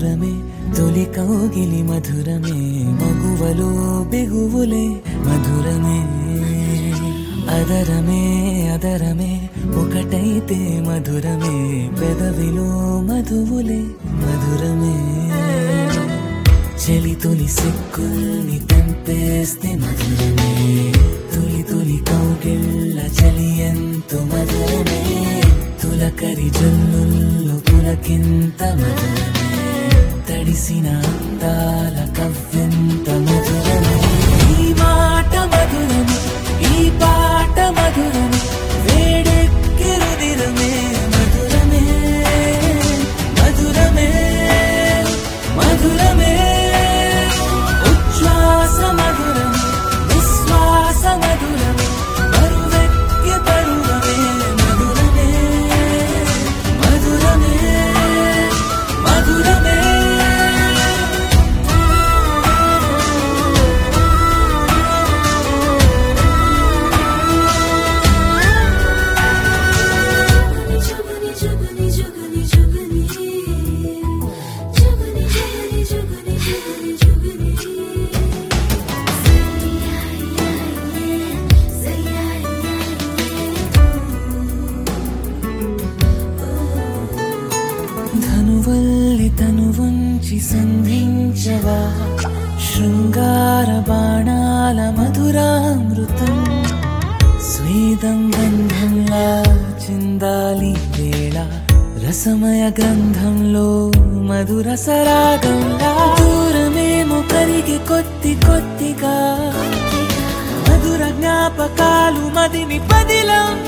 మధురమే తొలి కౌగిలి మధురమే మగువలో బిగువులే మధురమే అదరమే అదరమే ఒకటైతే మధురమే పెదవిలో మధువులే మధురమే చలి తొలి సిక్కుల్ని తెంపేస్తే మధురమే తొలి తొలి కౌగిళ్ళ చలి ఎంతో మధురమే తులకరి జల్లుల్లో పులకింత మధురమే తడిసిన అందాల కవ్వింత మధురమే ఈ మాట మధురమే ఈ పాట మధురమే వేడెక్కి రుదిరమే మధురమే మధురమే మధురమే ఉచ్ఛ్వాస మధురమే విశ్వాస మధురమే బరువెక్కి పరువమే మధురమే మధురమే మధురమే जुगनी जुगनी जुगनी जुगनी जुगनी जुगनी जुगनी जुगनी जुगनी ధనువల్లి తను వంచి సంధించవా శృంగార బాణాల మధురామృతం స్వేదం గంధంలా చిందాలి వేళ రసమయ గంధంలో మధుర సరాగంలా దూరమేమో కరిగి కొద్ది కొద్దిగా మధుర జ్ఞాపకాలు మదిని పదిలం